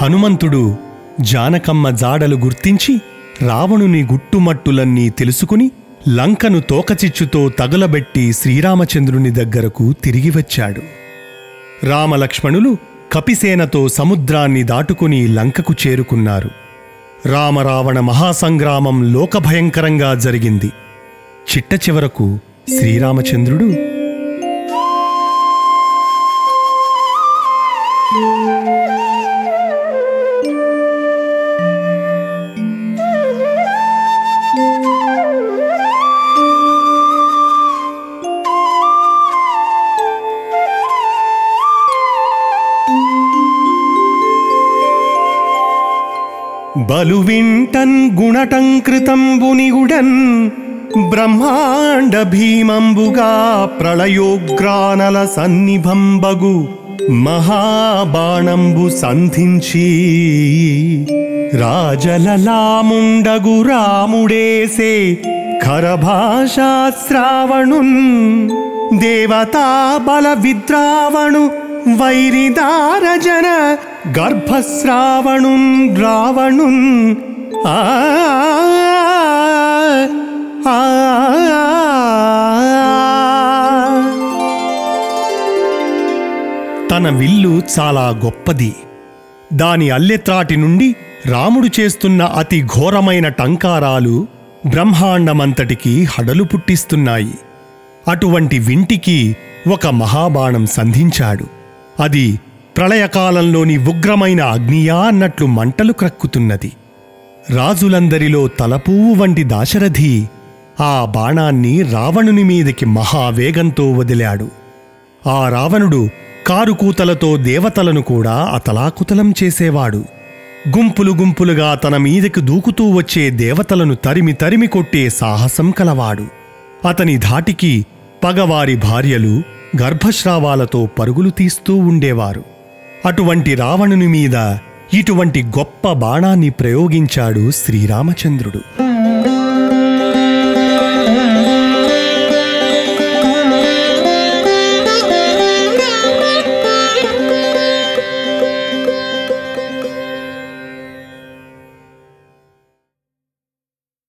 హనుమంతుడు జానకమ్మ జాడలు గుర్తించి రావణుని గుట్టుమట్టులన్నీ తెలుసుకుని లంకను తోకచిచ్చుతో తగులబెట్టి శ్రీరామచంద్రుని దగ్గరకు తిరిగి వచ్చాడు రామలక్ష్మణులు కపిసేనతో సముద్రాన్ని దాటుకుని లంకకు చేరుకున్నారు రామరావణ మహాసంగ్రామం లోకభయంకరంగా జరిగింది చిట్ట చివరకు శ్రీరామచంద్రుడు బలువింటన్ గుణటం కృతంబునిగుడన్ బ్రహ్మాండ భీమంబుగా ప్రళయోగ్రానల సన్నిభంబగు మహాబాణంబు సంధించి రాజలలాముండగు రాముడేసే ఖరభాషా శ్రావణున్ దేవతా బల విద్రావణు వైరిదారజన గర్భశ్రావణున్ రావణున్ ఆ ఆ, తన విల్లు చాలా గొప్పది దాని అల్లెత్రాటి నుండి రాముడు చేస్తున్న అతి ఘోరమైన టంకారాలు బ్రహ్మాండమంతటికి హడలు పుట్టిస్తున్నాయి అటువంటి వింటికి ఒక మహాబాణం సంధించాడు అది ప్రళయకాలంలోని ఉగ్రమైన అగ్నియా అన్నట్లు మంటలు క్రక్కుతున్నది రాజులందరిలో తలపువ్వు వంటి దాశరథి ఆ బాణాన్ని రావణుని మీదకి మహావేగంతో వదిలాడు ఆ రావణుడు కారుకూతలతో దేవతలను కూడా అతలాకుతలం చేసేవాడు గుంపులు గుంపులుగా తన మీదకి దూకుతూ వచ్చే దేవతలను తరిమి తరిమి కొట్టే సాహసం కలవాడు అతని ధాటికి పగవారి భార్యలు గర్భస్రావాలతో పరుగులు తీస్తూ ఉండేవారు అటువంటి రావణుని మీద ఇటువంటి గొప్ప బాణాన్ని ప్రయోగించాడు శ్రీరామచంద్రుడు